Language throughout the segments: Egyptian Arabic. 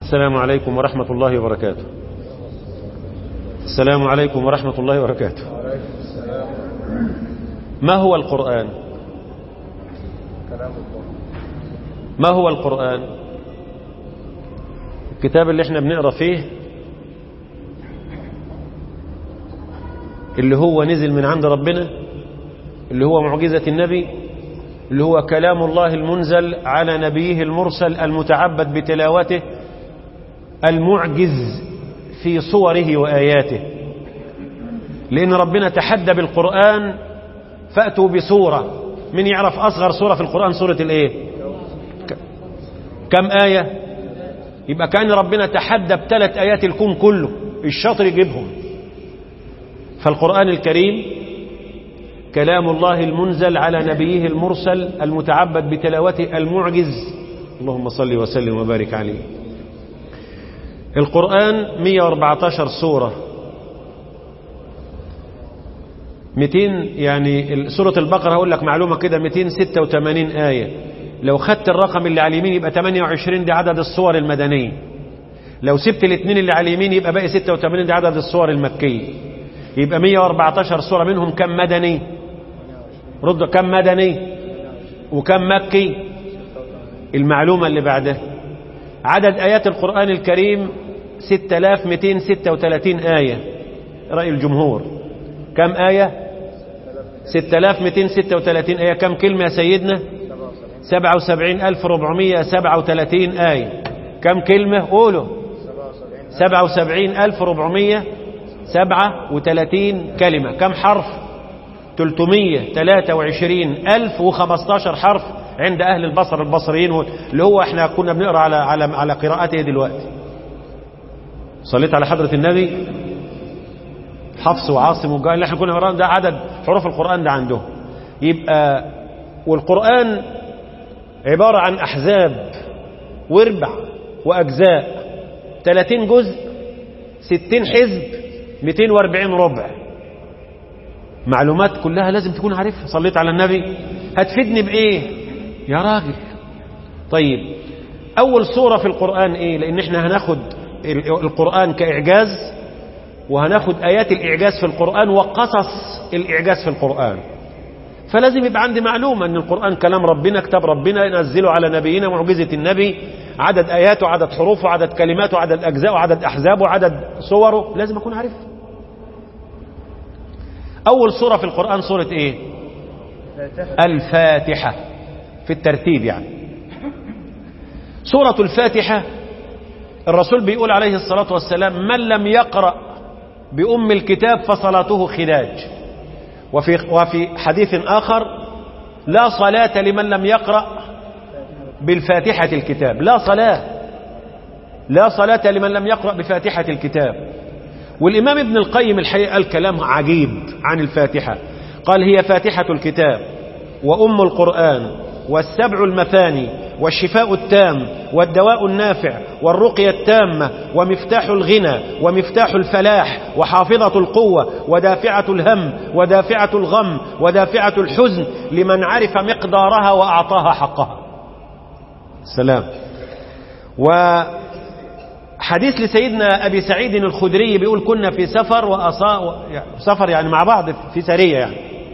السلام عليكم ورحمة الله وبركاته السلام عليكم ورحمة الله وبركاته ما هو القرآن ما هو القرآن الكتاب اللي احنا بنقرأ فيه اللي هو نزل من عند ربنا اللي هو معجزة النبي اللي هو كلام الله المنزل على نبيه المرسل المتعبد بتلاوته المعجز في صوره وآياته لأن ربنا تحدى بالقرآن فأتوا بسورة من يعرف أصغر سورة في القرآن سورة الإيه كم آية يبقى كان ربنا تحدى بثلاث آيات الكون كله الشاطر يجيبهم فالقرآن الكريم كلام الله المنزل على نبيه المرسل المتعبد بتلاوته المعجز اللهم صل وسلم وبارك عليه القرآن 114 سورة 200 يعني سورة البقرة هقول لك معلومة كده 286 آية لو خدت الرقم اللي على اليمين يبقى 28 دي عدد الصور المدنية لو سبت الاثنين اللي على اليمين يبقى باقي 86 دي عدد الصور المكية يبقى 114 سورة منهم كم مدني رد كم مدني وكم مكي المعلومة اللي بعدها عدد آيات القرآن الكريم 6236 آية رأي الجمهور كم آية 6236 آية كم كلمة يا سيدنا 77437 آية كم كلمة قولوا 77437 كلمة كم حرف 323015 حرف عند أهل البصر البصريين اللي هو احنا كنا بنقرأ على على على قراءته دلوقتي صليت على حضرة النبي حفص وعاصم والجاي اللي احنا كنا بنقرأ ده عدد حروف القرآن ده عندهم يبقى والقرآن عبارة عن أحزاب واربع وأجزاء 30 جزء 60 حزب 240 ربع معلومات كلها لازم تكون عارفها صليت على النبي هتفيدني بإيه يا راجل طيب أول صورة في القرآن إيه لأن احنا هناخد القرآن كإعجاز وهناخد آيات الإعجاز في القرآن وقصص الإعجاز في القرآن فلازم يبقى عندي معلومة أن القرآن كلام ربنا كتاب ربنا ينزله على نبينا معجزة النبي عدد آياته عدد حروفه عدد كلماته عدد أجزاءه عدد أحزابه عدد صوره لازم أكون عارف أول سورة في القرآن سورة إيه الفاتحة في الترتيب يعني سورة الفاتحة الرسول بيقول عليه الصلاة والسلام من لم يقرأ بأم الكتاب فصلاته خداج وفي, وفي حديث آخر لا صلاة لمن لم يقرأ بالفاتحة الكتاب لا صلاة لا صلاة لمن لم يقرأ بفاتحة الكتاب والإمام ابن القيم الحقيقة قال كلام عجيب عن الفاتحة قال هي فاتحة الكتاب وأم القرآن والسبع المثاني والشفاء التام والدواء النافع والرقية التامة ومفتاح الغنى ومفتاح الفلاح وحافظة القوة ودافعة الهم ودافعة الغم ودافعة الحزن لمن عرف مقدارها وأعطاها حقها سلام وحديث لسيدنا أبي سعيد الخدري بيقول كنا في سفر وأصا سفر يعني مع بعض في سرية يعني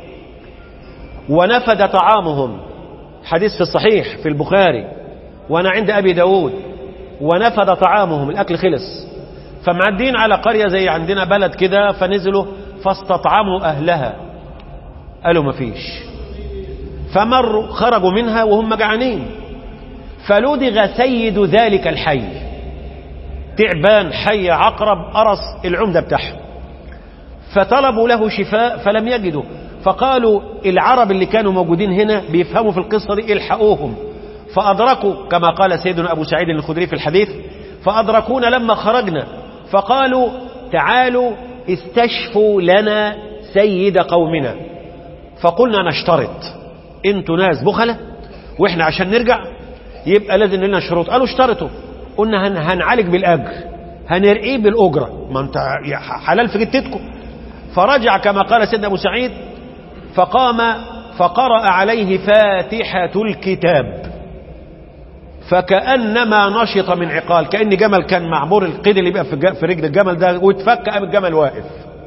ونفد طعامهم حديث في الصحيح في البخاري وانا عند ابي داود ونفد طعامهم الاكل خلص فمعدين على قرية زي عندنا بلد كده فنزلوا فاستطعموا اهلها قالوا مفيش فمروا خرجوا منها وهم جعانين فلدغ سيد ذلك الحي تعبان حي عقرب قرص العمدة بتاعهم فطلبوا له شفاء فلم يجدوا فقالوا العرب اللي كانوا موجودين هنا بيفهموا في القصة دي الحقوهم فأدركوا كما قال سيدنا أبو سعيد الخدري في الحديث فأدركونا لما خرجنا فقالوا تعالوا استشفوا لنا سيد قومنا فقلنا نشترط انتوا ناس بخلة واحنا عشان نرجع يبقى لازم لنا شروط قالوا اشترطوا قلنا هن هنعالج بالأجر هنرقيه بالأجرة ما انت حلال في جتتكم فرجع كما قال سيدنا أبو سعيد فقام فقرأ عليه فاتحة الكتاب فكأنما نشط من عقال كأن جمل كان معمور القيد اللي بيبقى في الج- في رجل الجمل ده واتفك قام الجمل واقف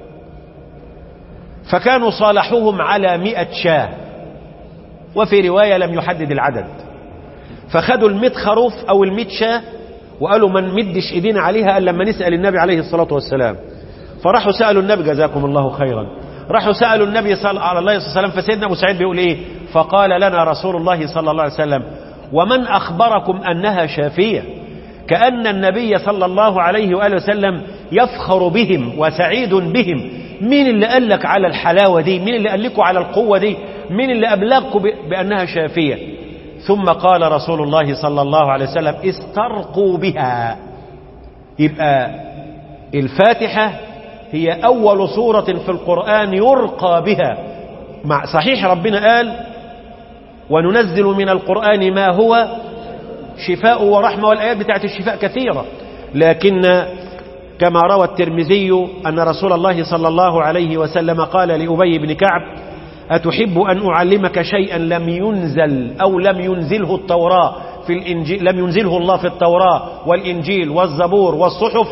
فكانوا صالحوهم على مئة شاه وفي رواية لم يحدد العدد فخدوا المئة خروف أو المئة شاه وقالوا ما نمدش ايدينا عليها الا لما نسال النبي عليه الصلاه والسلام فراحوا سالوا النبي جزاكم الله خيرا راحوا سالوا النبي صلى الله عليه وسلم فسيدنا ابو سعيد بيقول ايه فقال لنا رسول الله صلى الله عليه وسلم ومن اخبركم انها شافيه كان النبي صلى الله عليه واله وسلم يفخر بهم وسعيد بهم مين اللي قال لك على الحلاوه دي مين اللي قال لكم على القوه دي مين اللي ابلغكم ب- بانها شافيه ثم قال رسول الله صلى الله عليه وسلم استرقوا بها يبقى الفاتحة هي أول سورة في القرآن يرقى بها مع صحيح ربنا قال وننزل من القرآن ما هو شفاء ورحمة والآيات بتاعت الشفاء كثيرة لكن كما روى الترمذي أن رسول الله صلى الله عليه وسلم قال لأبي بن كعب أتحب أن أعلمك شيئا لم ينزل أو لم ينزله التوراة في الإنجيل لم ينزله الله في التوراة والإنجيل والزبور والصحف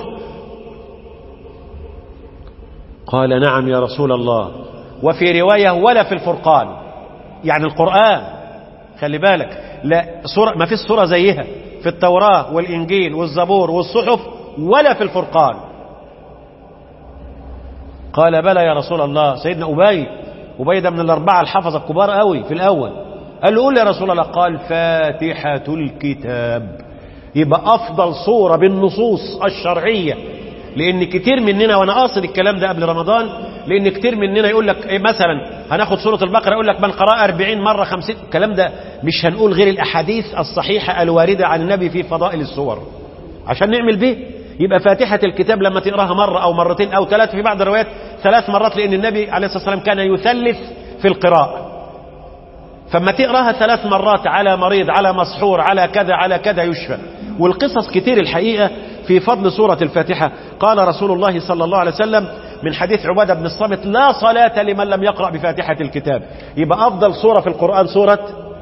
قال نعم يا رسول الله وفي رواية ولا في الفرقان يعني القرآن خلي بالك لا سورة ما فيش سورة زيها في التوراة والإنجيل والزبور والصحف ولا في الفرقان قال بلى يا رسول الله سيدنا أبي أبي ده من الأربعة الحفظة الكبار قوي في الأول قال له قول يا رسول الله قال فاتحة الكتاب يبقى أفضل صورة بالنصوص الشرعية لأن كتير مننا وأنا قاصد الكلام ده قبل رمضان لأن كتير مننا يقول لك إيه مثلا هناخد سورة البقرة يقول لك من قرأ 40 مرة 50 الكلام ده مش هنقول غير الأحاديث الصحيحة الواردة عن النبي في فضائل السور عشان نعمل به يبقى فاتحة الكتاب لما تقراها مرة أو مرتين أو ثلاث في بعض الروايات ثلاث مرات لأن النبي عليه الصلاة والسلام كان يثلث في القراءة فما تقراها ثلاث مرات على مريض على مسحور على كذا على كذا يشفى والقصص كتير الحقيقة في فضل سورة الفاتحة قال رسول الله صلى الله عليه وسلم من حديث عبادة بن الصامت لا صلاة لمن لم يقرأ بفاتحة الكتاب يبقى أفضل سورة في القرآن سورة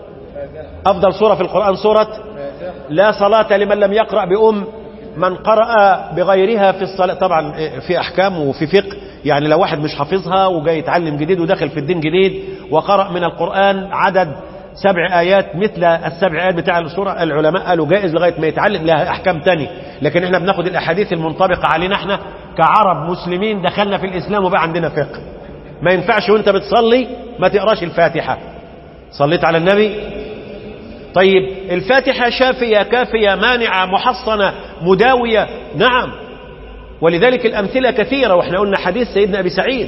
أفضل سورة في القرآن سورة لا صلاة لمن لم يقرأ بأم من قرأ بغيرها في الصلاة طبعا في أحكام وفي فقه يعني لو واحد مش حافظها وجاي يتعلم جديد وداخل في الدين جديد وقرأ من القرآن عدد سبع آيات مثل السبع آيات بتاع السورة العلماء قالوا جائز لغاية ما يتعلم لها أحكام تاني لكن احنا بناخد الأحاديث المنطبقة علينا احنا كعرب مسلمين دخلنا في الإسلام وبقى عندنا فقه ما ينفعش وانت بتصلي ما تقراش الفاتحة صليت على النبي طيب الفاتحة شافية كافية مانعة محصنة مداوية نعم ولذلك الأمثلة كثيرة واحنا قلنا حديث سيدنا أبي سعيد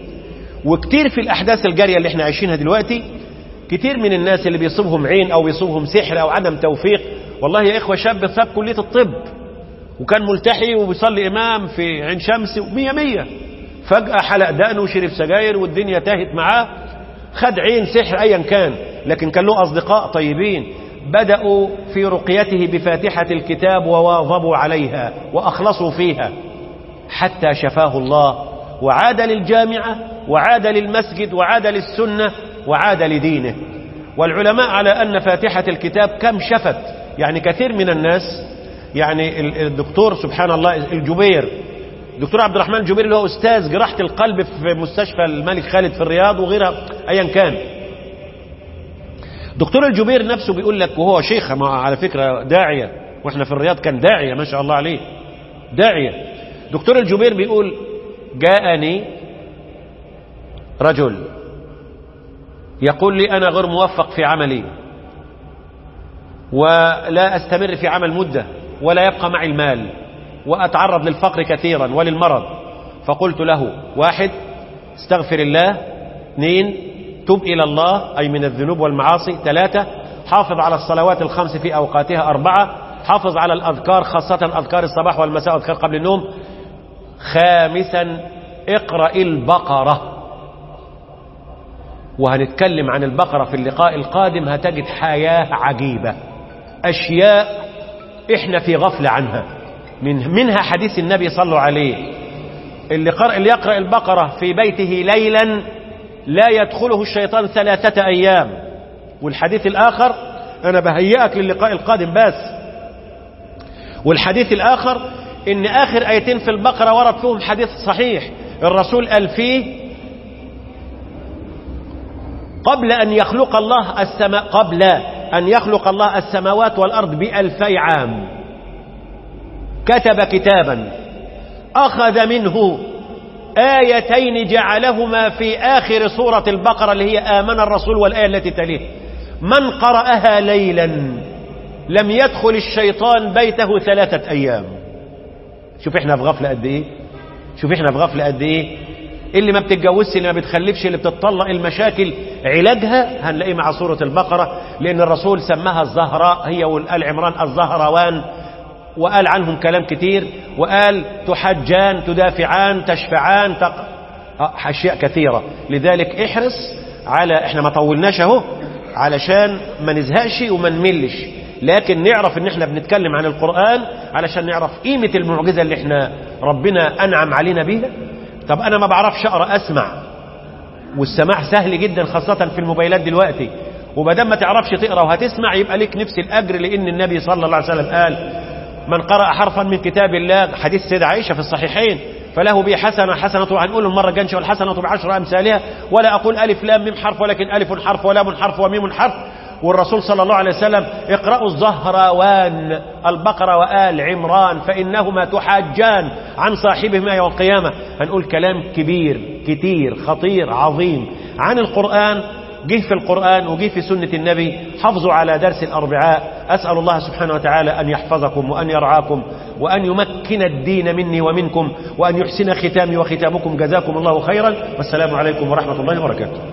وكتير في الأحداث الجارية اللي احنا عايشينها دلوقتي كتير من الناس اللي بيصيبهم عين أو بيصيبهم سحر أو عدم توفيق والله يا إخوة شاب ساب كلية الطب وكان ملتحي وبيصلي إمام في عين شمس ومية مية فجأة حلق دقنه وشرب سجاير والدنيا تاهت معاه خد عين سحر أيا كان لكن كان له أصدقاء طيبين بدأوا في رقيته بفاتحة الكتاب وواظبوا عليها وأخلصوا فيها حتى شفاه الله وعاد للجامعة وعاد للمسجد وعاد للسنة وعاد لدينه والعلماء على أن فاتحة الكتاب كم شفت يعني كثير من الناس يعني الدكتور سبحان الله الجبير دكتور عبد الرحمن الجبير اللي هو أستاذ جراحة القلب في مستشفى الملك خالد في الرياض وغيرها أيا كان دكتور الجبير نفسه بيقول لك وهو شيخ على فكرة داعية واحنا في الرياض كان داعية ما شاء الله عليه داعية دكتور الجبير بيقول جاءني رجل يقول لي أنا غير موفق في عملي ولا أستمر في عمل مدة ولا يبقى معي المال وأتعرض للفقر كثيرا وللمرض فقلت له واحد استغفر الله اثنين تب إلى الله أي من الذنوب والمعاصي ثلاثة حافظ على الصلوات الخمس في أوقاتها أربعة حافظ على الأذكار خاصة أذكار الصباح والمساء وأذكار قبل النوم خامسا اقرأ البقرة وهنتكلم عن البقرة في اللقاء القادم هتجد حياة عجيبة أشياء إحنا في غفلة عنها من منها حديث النبي صلى عليه اللي, قرأ اللي يقرأ البقرة في بيته ليلا لا يدخله الشيطان ثلاثة أيام والحديث الآخر أنا بهيئك للقاء القادم بس والحديث الآخر إن آخر آيتين في البقرة ورد فيهم حديث صحيح الرسول قال فيه قبل أن يخلق الله السماء قبل أن يخلق الله السماوات والأرض بألفي عام كتب كتابا أخذ منه آيتين جعلهما في آخر سورة البقرة اللي هي آمن الرسول والآية التي تليه من قرأها ليلا لم يدخل الشيطان بيته ثلاثة أيام شوف احنا في غفلة قد ايه شوف احنا في غفلة قد ايه اللي ما بتتجوزش اللي ما بتخلفش اللي بتطلق المشاكل علاجها هنلاقيه مع سورة البقرة لأن الرسول سماها الزهراء هي والآل عمران الزهروان وقال عنهم كلام كتير وقال تحجان تدافعان تشفعان تق... أشياء كثيرة لذلك احرص على احنا ما طولناش اهو علشان ما نزهقش وما نملش لكن نعرف ان احنا بنتكلم عن القرآن علشان نعرف قيمة المعجزة اللي احنا ربنا انعم علينا بيها طب انا ما بعرفش اقرا اسمع والسماع سهل جدا خاصة في الموبايلات دلوقتي وبدل ما تعرفش تقرا وهتسمع يبقى ليك نفس الاجر لان النبي صلى الله عليه وسلم قال من قرأ حرفا من كتاب الله حديث سيدة عائشة في الصحيحين فله به حسنة حسنة هنقول المرة الجاية والحسنة بعشر أمثالها ولا أقول ألف لام ميم حرف ولكن ألف حرف ولام حرف وميم حرف والرسول صلى الله عليه وسلم اقرأوا الزهروان البقرة وآل عمران فإنهما تحاجان عن صاحبهما يوم القيامة هنقول كلام كبير كتير خطير عظيم عن القرآن جه في القرآن وجه في سنة النبي حافظوا على درس الأربعاء أسأل الله سبحانه وتعالى أن يحفظكم وأن يرعاكم وأن يمكن الدين مني ومنكم وأن يحسن ختامي وختامكم جزاكم الله خيرا والسلام عليكم ورحمة الله وبركاته